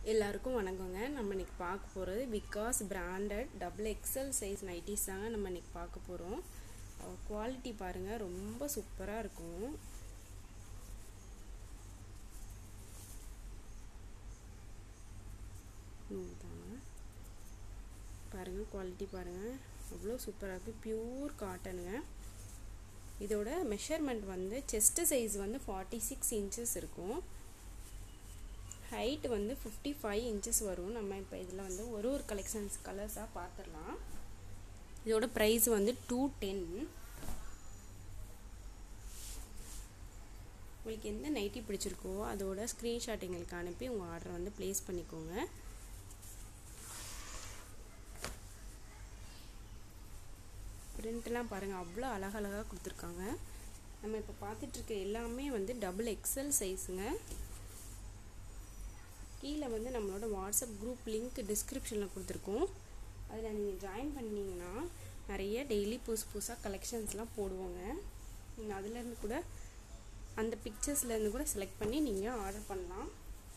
எல்லாருக்கும் வணக்கங்க நம்ம இன்னைக்கு பார்க்க போகிறது Vikas branded double XL size nighties தாங்க நம்ம இன்னைக்கு பார்க்க போகிறோம் குவாலிட்டி பாருங்கள் ரொம்ப சூப்பராக இருக்கும் தாங்க பாருங்கள் குவாலிட்டி பாருங்கள் அவ்வளோ சூப்பராக இருக்குது பியூர் காட்டனுங்க இதோட மெஷர்மெண்ட் வந்து செஸ்ட்டு சைஸ் வந்து ஃபார்ட்டி சிக்ஸ் இன்ச்சஸ் இருக்கும் ஹைட் வந்து ஃபிஃப்டி ஃபைவ் இன்ச்சஸ் வரும் நம்ம இப்போ இதில் வந்து ஒரு ஒரு கலெக்ஷன்ஸ் கலர்ஸாக பார்த்துடலாம் இதோட ப்ரைஸ் வந்து டூ டென் உங்களுக்கு எந்த நைட்டி பிடிச்சிருக்கோ அதோட ஸ்க்ரீன்ஷாட் எங்களுக்கு அனுப்பி உங்கள் ஆர்டரை வந்து ப்ளேஸ் பண்ணிக்கோங்க பிரிண்ட்லாம் பாருங்கள் அவ்வளோ அழகழகாக கொடுத்துருக்காங்க நம்ம இப்போ பார்த்துட்ருக்க எல்லாமே வந்து டபுள் எக்ஸல் சைஸுங்க கீழே வந்து நம்மளோட வாட்ஸ்அப் குரூப் லிங்க் டிஸ்கிரிப்ஷனில் கொடுத்துருக்கோம் அதில் நீங்கள் ஜாயின் பண்ணிங்கன்னா நிறைய டெய்லி புதுசு புதுசாக கலெக்ஷன்ஸ்லாம் போடுவோங்க நீங்கள் அதுலேருந்து கூட அந்த பிக்சர்ஸ்லேருந்து கூட செலக்ட் பண்ணி நீங்கள் ஆர்டர் பண்ணலாம்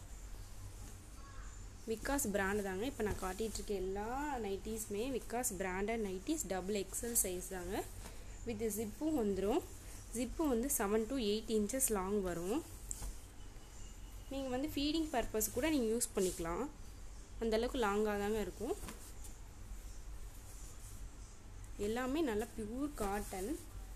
விகாஸ் பிராண்டு தாங்க இப்போ நான் காட்டிகிட்ருக்க எல்லா நைட்டிஸுமே Vikas branded nighties double XL size தாங்க வித் ஜிப்பும் வந்துடும் ஜிப்பு வந்து seven to eight inches long வரும் நீங்கள் வந்து ஃபீடிங் பர்பஸ் கூட நீங்கள் யூஸ் பண்ணிக்கலாம் அந்தளவுக்கு லாங்காக தாங்க இருக்கும் எல்லாமே நல்லா பியூர் காட்டன்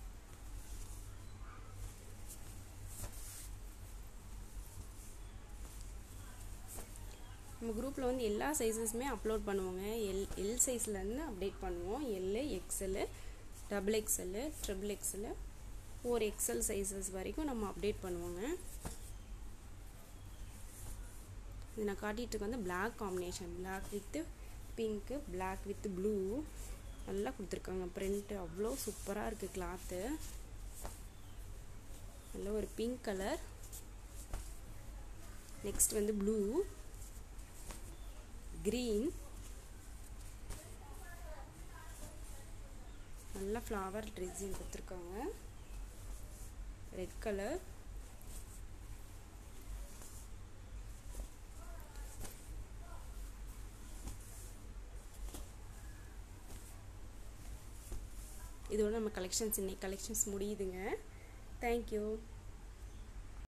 நம்ம குரூப்பில் வந்து எல்லா சைஸஸுமே அப்லோட் பண்ணுவோங்க எல் எல் சைஸ்லேருந்து அப்டேட் பண்ணுவோம் L XL double XL triple XL four XL sizes வரைக்கும் நம்ம அப்டேட் பண்ணுவோங்க இது நான் காட்டிகிட்டு வந்து black combination black with pink black with blue நல்லா கொடுத்துருக்காங்க ப்ரிண்ட்டு அவ்வளோ சூப்பராக இருக்குது கிளாத்து நல்ல ஒரு பிங்க் கலர் நெக்ஸ்ட் வந்து ப்ளூ க்ரீன் நல்ல ஃப்ளவர் டிசைன் கொடுத்துருக்காங்க ரெட் கலர் இதோட நம்ம கலெக்ஷன்ஸ் இன்னைக்கு கலெக்ஷன்ஸ் முடியுதுங்க தேங்க்யூ